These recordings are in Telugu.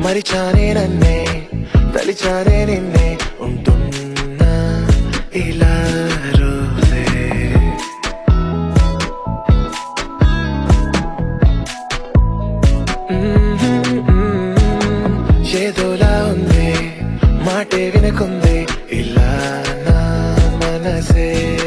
మరిచానే నన్నే తలిచానే నిన్నే ఉంటున్నా ఇలా రోజే ఏదోలా ఉంది మాటే వినకుంది ఇలా నా మనసే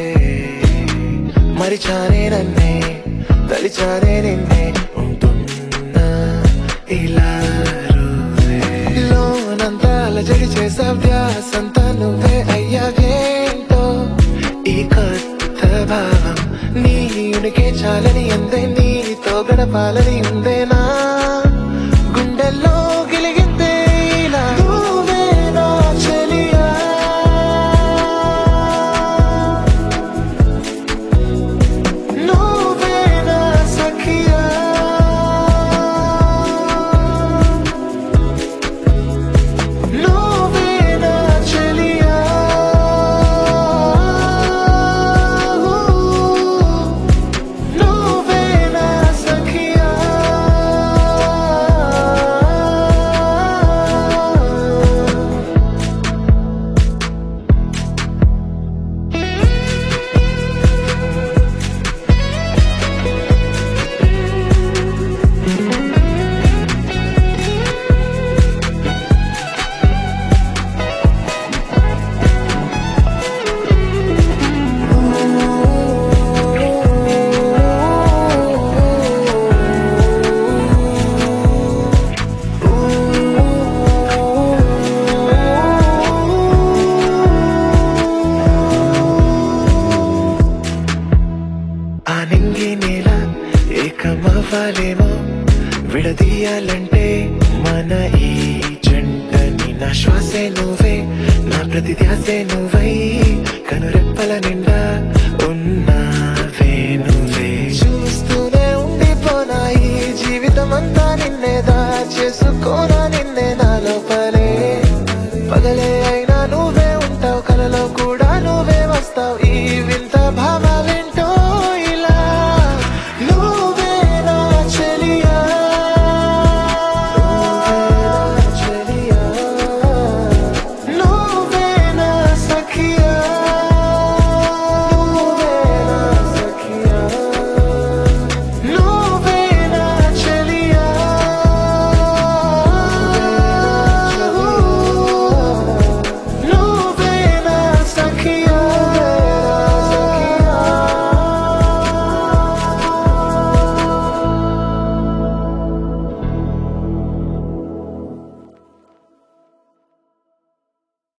మరిచానే నన్నే తలిచానే నిన్నే ఉంటున్నా ఇలా రోజే లోనంతా అలజడి చేసావు ధ్యాసంతా నువ్వే అయ్యావేంటో ఈ కొత్త భావం నీ ఉనికి చాలని అందే నీతో గడపాలని ఉందేనా గుండెల్లో గిలిగిందే ఇలా నువ్వే నా చెలియా నువ్వే నా సఖియా నువ్వే నా చెలియా నువ్వే నా సఖియా ఆ నింగి నేల ఏకమవ్వాలేమో విడదీయాలంటే మన ఈ జంటని నా శ్వాసే నువ్వే నా ప్రతి ధ్యాసే నువ్వై కనురెప్పల నిండా